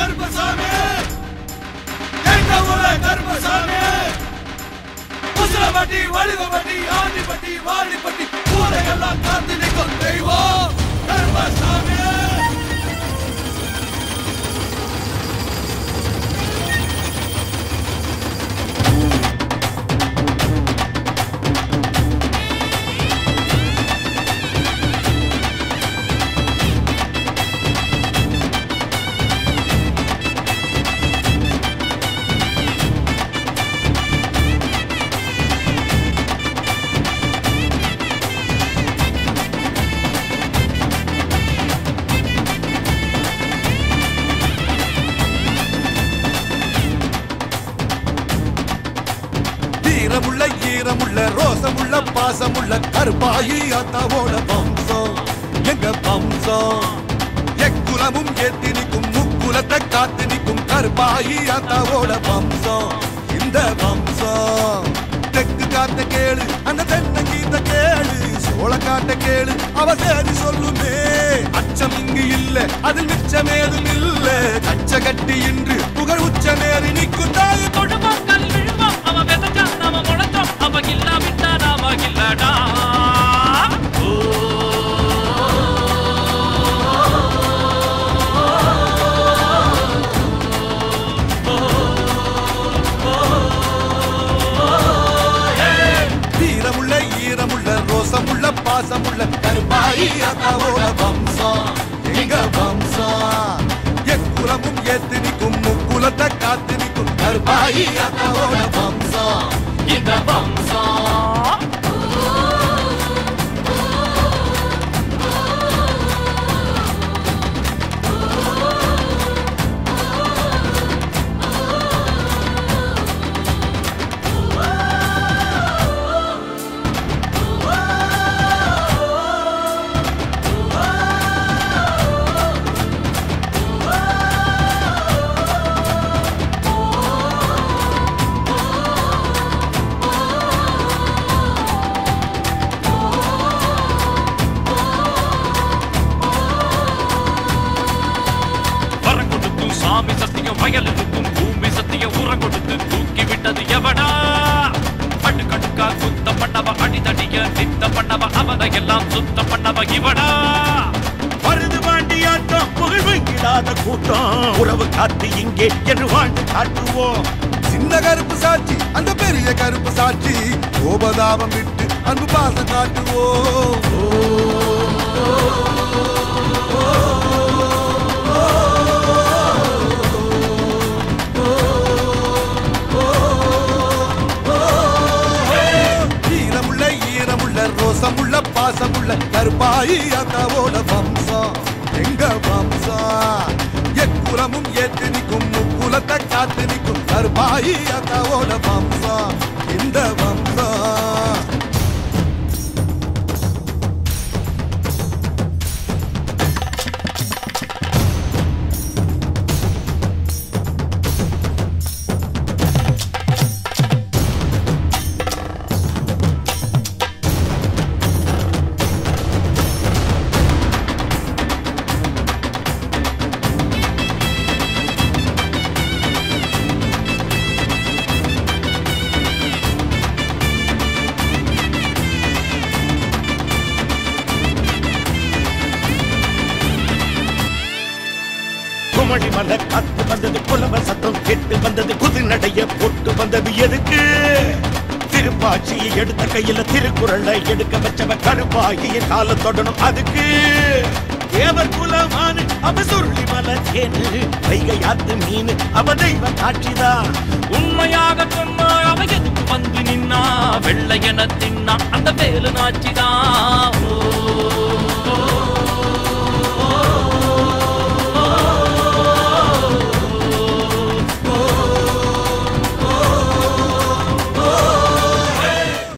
கருப்பசாமி எங்க ஊர கருப்பசாமி முசலப்பட்டி வடுகப்பட்டி ஆண்டிப்பட்டி வாடிப்பட்டி ஊரையெல்லாம் காத்து நிற்கும் தெய்வம் கருப்பசாமி வீரமுள்ள ஈரமுள்ள ரோசமுள்ள பாசமுள்ள கருப்பாயி அத்தாவோட வம்சம் எங்க வம்சம் எக்குலமும் ஏத்தி நிற்கும் முக்குலத்தை காத்து நிற்கும் கருப்பாயி அத்தாவோட வம்சம் இந்த வம்சம் தெற்கு காத்த கேளு அந்த தென்னங்கீத்த கேளு சோழ காட்ட கேளு அவ சேதி சொல்லுமே அச்சம் இங்கு இல்ல அதில் மிச்சமேதும் இல்ல கச்ச கட்டி இன்று புகழ் உச்சமேறி நிற்கும் தாய் கொடுப்போம் கல் விழுவோம் அவன் விதைச்சா நாம முளைச்சோம் அவன் இல்லாவிட்டா நாம இல்லடா வீரமுள்ள ஈரமுள்ள ரோசமுள்ள பாசமுள்ள கருப்பாயி அத்தாவோட வம்சம் எங்க வம்சம் எக்குலமும் ஏத்து நிற்கும் முக்குலத்தை காத்து நிற்கும் கருப்பாயி அத்தாவோட வம்சம் இந்த வம்சம் வரம் கொடுத்தும் சாமி சத்தியம் வயலுக்கும் பூமி சத்தியம் உரம் கொடுத்து தூக்கி விட்டது எவடா பட்டு கடுக்கா குத்த பண்ணவ அடிதடிய நித்த பண்ணவ அவனை எல்லாம் சுத்தம் பண்ணவ இவடா வருது பாண்டியாட்டம் புகழ்விடாத கூட்டம் உறவு காத்து இங்கே என்று வாழ்ந்து காட்டுவோம் சின்ன கருப்பு சாட்சி அந்த பெரிய கருப்பு சாட்சி கோபதாபம் விட்டு அன்பு பாசம் காட்டுவோம் ஈரமுள்ள ஈரமுள்ள ரோசமுள்ள பாசமுள்ள கருப்பாயி அத்தாவோட வம்சம் எங்க வம்சம் எக்குலமும் ஏத்து நிற்கும் முக்குலத்தை காத்து நிற்கும் கருப்பாயி அத்தாவோட வம்சம் இந்த வம்சம் குமடி மலை காத்து வந்தது புலவ சத்தம் கெட்டு வந்தது புதுநடைய போட்டு வந்தது எதுக்கு திருப்பாட்சியை எடுத்த கையில திருக்குறளை எடுக்க வச்சவ கருப்பாகிய கால தொடணும் அதுக்கு தேவர் குலமானு அவ சுருளி மலை தேனு வைகை ஆத்து மீன் அவ தெய்வ காட்சிதான் உண்மையாக சொன்னா அவ எதுக்கு வந்து நின்னா வெள்ளை என தின்னா அந்த வேலு நாச்சிதான் ஓ